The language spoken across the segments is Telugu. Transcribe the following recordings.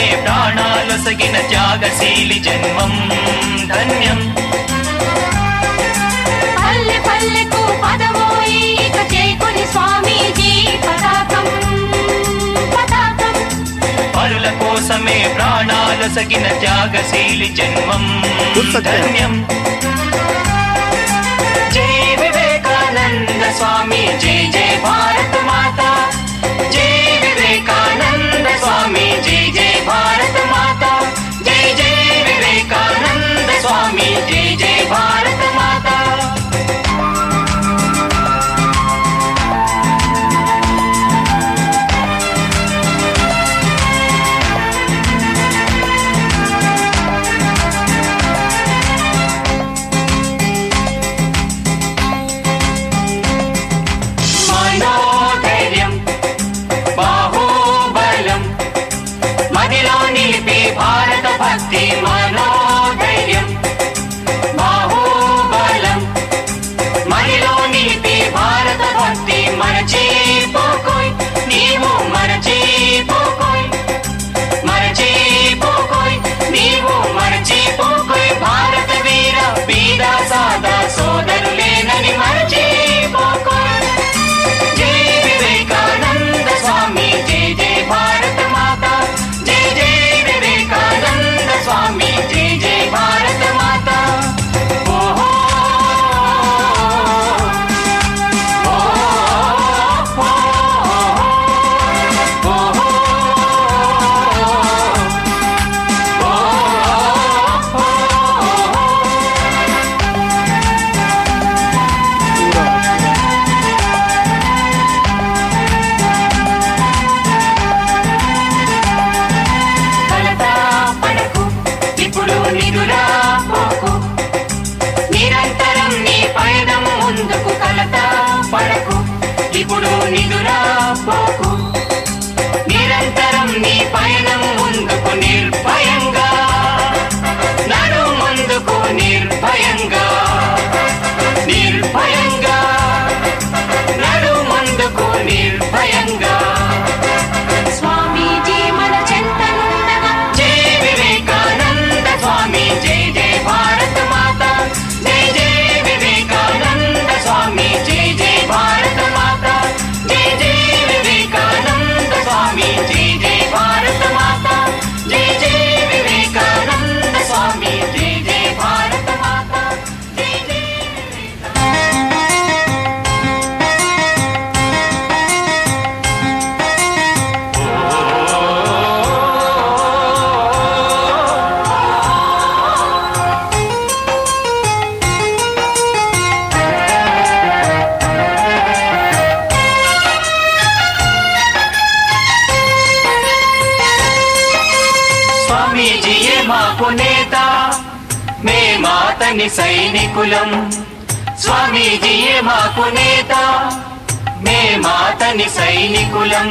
ప్రాణాలొసగిన త్యాగశీలి జన్మం ధన్యం పల్లె పల్లెకు పదమోయి ఇక చేకుని స్వామీజీ పతాకం పతాకం పరుల కోసమే ప్రాణాలొసగిన త్యాగశీలి జన్మం ధన్యం జై వివేకానంద స్వామి జై జై భారత మాత జై వివేకానంద స్వామి జై జై భారత మాత జై జై వివేకానంద స్వామి జై జై భారత మాత మనోధైర్యం బాహుబలం మదిలో నిలిపి భారత భక్తి మనోధైర్యం బాహుబలం మదిలో నిలిపి భారత భక్తి మరచిపోకోయ్ నీవు మరచిపోకోయ్ మరచిపోకోయ్ నీవు మరచిపోకోయ్ భారత వీర వీర సాదా సోదరులేనని మరచిపోకోయ్ జై వివేకానంద స్వామి జై జై భారత మాత జై జై వివేకానంద స్వామి జై జై భారత మాత ఓహో కలతా పడకు ఇప్పుడు నిదురా పోకు నిరంతరం నీ పయనం ముందుకు కలతా పడకు ఇప్పుడు నిదురా పోకు నిరంతరం నీ పయనం ముందుకు నిర్భయంగా నడు ముందుకు నిర్భయంగా నిర్భయంగా నడు ముందుకు నిర్భయంగా స్వామీజీ మన చెంతనుండగా జై వివేకానంద స్వామి జై జై భారత మాత జై జై వివేకానంద స్వామి జై జై భారత మాత జై జై వివేకానంద స్వామి జై జై భారత మాత జై జై వివేకానంద స్వామి జై జై భారత మాత జై జై స్వామీజీయే మాకు నేత మేమాతని సైనికులం స్వామీజీయే మాకు నేత మేమాతని సైనికులం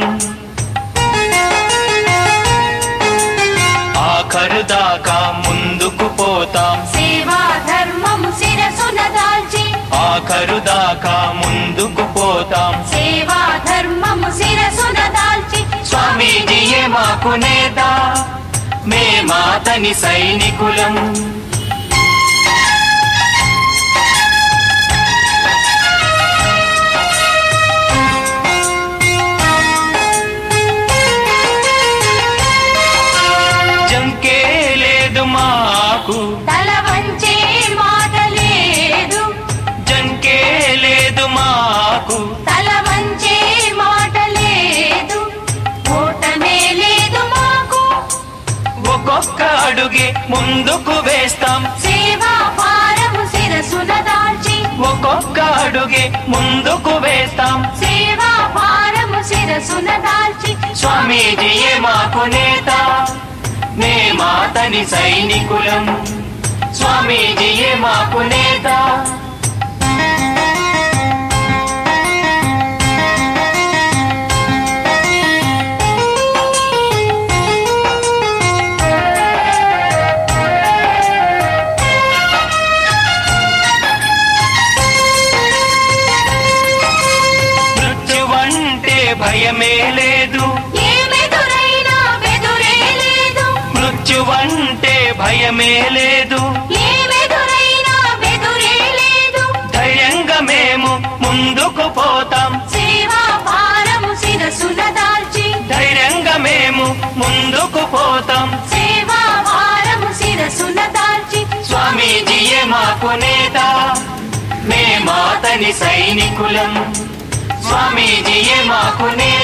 ఆఖరు దాకా ముందుకు పోతాం సేవా ధర్మం శిరసున దాల్చి ఆఖరు దాకా ముందుకు పోతాం సేవా ధర్మం శిరసున దాల్చి స్వామీజీయే మాకు నేత మేమాతని సైనికులం జంకే లేదు మాకు తల వంచే మాట లేదు జంకే లేదు మాకు తల వంచే మాట లేదు ఓటమే లేదు మాకు ఒక్కొక్క అడుగే ముందుకు వేస్తాం సేవా భారము శిరసున దాల్చి ఒక్కొక్క అడుగే ముందుకు వేస్తాం సేవా భారము శిరసున దాల్చి స్వామీజీయే మాకు నేత మేమాతని సైనికులం స్వామీజీయే మాకు నేత మృత్యువంటే భయమే లేదు ఏమెదురైనా బెదురే లేదు మృత్యువంటే భయమే లేదు ఏమెదురైనా బెదురే లేదు ధైర్యంగా మేము ముందుకు పోతాం సేవా భారము శిరసున దాల్చి ధైర్యంగా మేము ముందుకు పోతాం సేవా భారము శిరసున దాల్చి స్వామీజీయే మాకు నేత మేమాతని సైనికులం స్వామీజీయే మాకు నేత